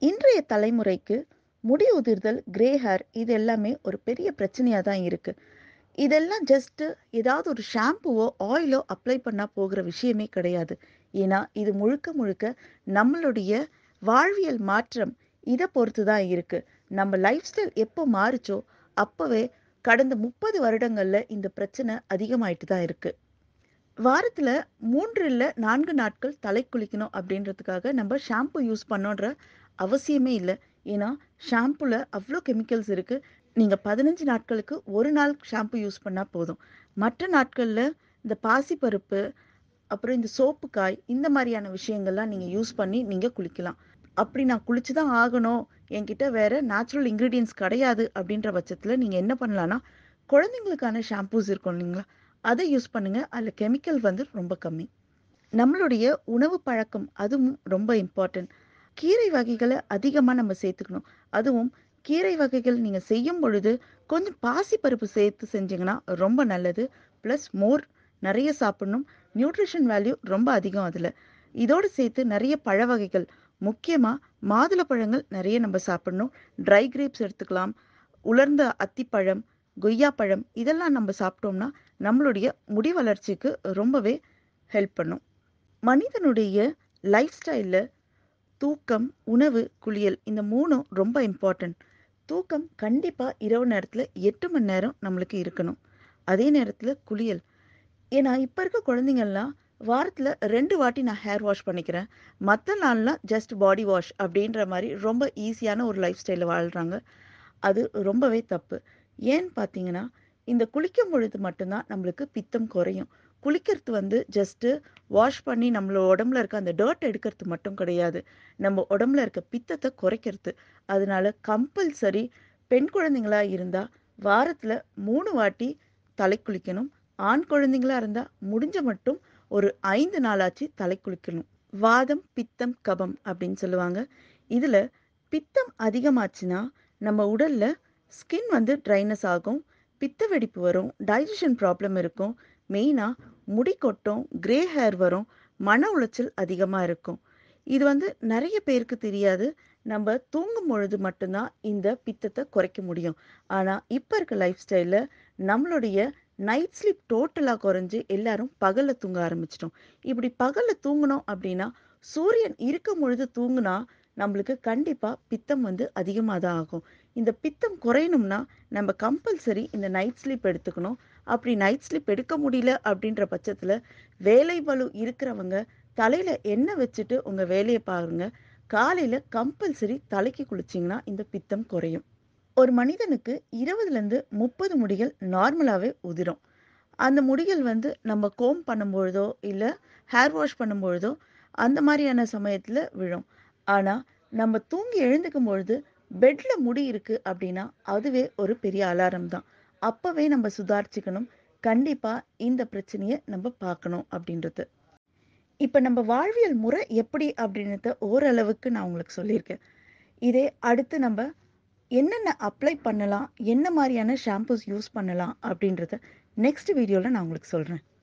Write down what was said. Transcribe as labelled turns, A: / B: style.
A: இன்றைய தலைமுறைக்கு முடி உதிர்தல் கிரே ஹேர் இது எல்லாமே ஒரு பெரிய பிரச்சனையாக தான் இருக்குது இதெல்லாம் ஜஸ்ட்டு ஏதாவது ஒரு ஷாம்புவோ ஆயிலோ அப்ளை பண்ணால் போகிற விஷயமே கிடையாது ஏன்னா இது முழுக்க முழுக்க நம்மளுடைய வாழ்வியல் மாற்றம் இதை பொறுத்து தான் இருக்குது நம்ம லைஃப் ஸ்டைல் எப்போ மாறுச்சோ அப்போவே கடந்த முப்பது வருடங்களில் இந்த பிரச்சனை அதிகமாயிட்டு தான் இருக்குது வாரத்தில் மூன்று இல்லை நான்கு நாட்கள் தலை குளிக்கணும் அப்படின்றதுக்காக நம்ம ஷாம்பு யூஸ் பண்ணோன்ற அவசியமே இல்லை ஏன்னா ஷாம்புல அவ்வளோ கெமிக்கல்ஸ் இருக்குது நீங்கள் பதினஞ்சு நாட்களுக்கு ஒரு நாள் ஷாம்பு யூஸ் பண்ணால் போதும் மற்ற நாட்களில் இந்த பாசிப்பருப்பு அப்புறம் இந்த சோப்பு காய் இந்த மாதிரியான விஷயங்கள்லாம் நீங்கள் யூஸ் பண்ணி நீங்கள் குளிக்கலாம் அப்படி நான் குளிச்சு தான் ஆகணும் என்கிட்ட வேற நேச்சுரல் இன்க்ரீடியன்ஸ் கிடையாது அப்படின்ற பட்சத்தில் நீங்கள் என்ன பண்ணலான்னா குழந்தைங்களுக்கான ஷாம்பூஸ் இருக்கும் இல்லைங்களா அதை யூஸ் பண்ணுங்க அதில் கெமிக்கல் வந்து ரொம்ப கம்மி நம்மளுடைய உணவு பழக்கம் அதுவும் ரொம்ப இம்பார்ட்டன்ட் கீரை வகைகளை அதிகமாக நம்ம சேர்த்துக்கணும் அதுவும் கீரை வகைகள் நீங்கள் செய்யும் பொழுது கொஞ்சம் பாசிப்பருப்பு சேர்த்து செஞ்சீங்கன்னா ரொம்ப நல்லது ப்ளஸ் மோர் நிறைய சாப்பிடணும் நியூட்ரிஷன் வேல்யூ ரொம்ப அதிகம் அதில் இதோடு சேர்த்து நிறைய பழ வகைகள் முக்கியமாக மாதுளப்பழங்கள் நிறைய நம்ம சாப்பிடணும் ட்ரை கிரேப்ஸ் எடுத்துக்கலாம் உலர்ந்த அத்திப்பழம் கொய்யாப்பழம் இதெல்லாம் நம்ம சாப்பிட்டோம்னா நம்மளுடைய முடி வளர்ச்சிக்கு ரொம்பவே ஹெல்ப் பண்ணும் மனிதனுடைய லைஃப் ஸ்டைலில் தூக்கம் உணவு குளியல் இந்த மூணும் ரொம்ப இம்பார்ட்டன்ட் தூக்கம் கண்டிப்பாக இரவு நேரத்தில் எட்டு மணி நேரம் நம்மளுக்கு இருக்கணும் அதே நேரத்தில் குளியல் ஏன்னா இப்போ இருக்க குழந்தைங்கள்லாம் வாரத்தில் ரெண்டு வாட்டி நான் ஹேர் வாஷ் பண்ணிக்கிறேன் மற்ற நாள்லாம் ஜஸ்ட் பாடி வாஷ் அப்படின்ற மாதிரி ரொம்ப ஈஸியான ஒரு லைஃப் ஸ்டைலில் வாழ்கிறாங்க அது ரொம்பவே தப்பு ஏன்னு பார்த்தீங்கன்னா இந்த குளிக்கும் பொழுது மட்டும்தான் நம்மளுக்கு பித்தம் குறையும் குளிக்கிறது வந்து ஜஸ்ட்டு வாஷ் பண்ணி நம்மள உடம்புல இருக்க அந்த டர்ட் எடுக்கிறது மட்டும் கிடையாது நம்ம உடம்புல இருக்க பித்தத்தை குறைக்கிறது அதனால கம்பல்சரி பெண் குழந்தைங்களா இருந்தால் வாரத்தில் மூணு வாட்டி தலை குளிக்கணும் ஆண் குழந்தைங்களா இருந்தால் முடிஞ்ச மட்டும் ஒரு ஐந்து நாளாச்சு தலை குளிக்கணும் வாதம் பித்தம் கபம் அப்படின்னு சொல்லுவாங்க இதில் பித்தம் அதிகமாச்சுன்னா நம்ம உடல்ல ஸ்கின் வந்து ட்ரைனஸ் ஆகும் பித்த வெடிப்பு வரும் டைஜஷன் ப்ராப்ளம் இருக்கும் மெயினாக முடி கொட்டும் கிரே ஹேர் வரும் மன உளைச்சல் அதிகமாக இருக்கும் இது வந்து நிறைய பேருக்கு தெரியாது நம்ம தூங்கும் பொழுது மட்டும்தான் இந்த பித்தத்தை குறைக்க முடியும் ஆனால் இப்போ இருக்க லைஃப் ஸ்டைலில் நம்மளுடைய நைட் ஸ்லீப் டோட்டலாக குறைஞ்சி எல்லாரும் பகலில் தூங்க ஆரம்பிச்சிட்டோம் இப்படி பகலில் தூங்கணும் அப்படின்னா சூரியன் இருக்கும் பொழுது தூங்குனா நம்மளுக்கு கண்டிப்பாக பித்தம் வந்து அதிகமாக தான் ஆகும் இந்த பித்தம் குறையணும்னா நம்ம கம்பல்சரி இந்த நைட் ஸ்லீப் எடுத்துக்கணும் அப்படி நைட் ஸ்லீப் எடுக்க முடியல அப்படின்ற பட்சத்தில் வேலை பளு இருக்கிறவங்க தலையில் எண்ணெய் வச்சுட்டு உங்கள் வேலையை பாருங்க காலையில் கம்பல்சரி தலைக்கு குளிச்சிங்கன்னா இந்த பித்தம் குறையும் ஒரு மனிதனுக்கு இருபதுலேருந்து முப்பது முடிகள் நார்மலாகவே உதிரும் அந்த முடிகள் வந்து நம்ம கோம் பண்ணும்பொழுதோ இல்லை ஹேர் வாஷ் பண்ணும்பொழுதோ அந்த மாதிரியான சமயத்தில் விழும் ஆனால் நம்ம தூங்கி எழுந்துக்கும் பொழுது பெட்டில் முடி இருக்குது அப்படின்னா அதுவே ஒரு பெரிய அலாரம் தான் அப்போவே நம்ம சுதாரிச்சுக்கணும் கண்டிப்பாக இந்த பிரச்சனையை நம்ம பார்க்கணும் அப்படின்றது இப்போ நம்ம வாழ்வியல் முறை எப்படி அப்படின்றத ஓரளவுக்கு நான் உங்களுக்கு சொல்லியிருக்கேன் இதே அடுத்து நம்ம என்னென்ன அப்ளை பண்ணலாம் என்ன மாதிரியான ஷாம்பூஸ் யூஸ் பண்ணலாம் அப்படின்றத நெக்ஸ்ட் வீடியோவில் நான் உங்களுக்கு சொல்கிறேன்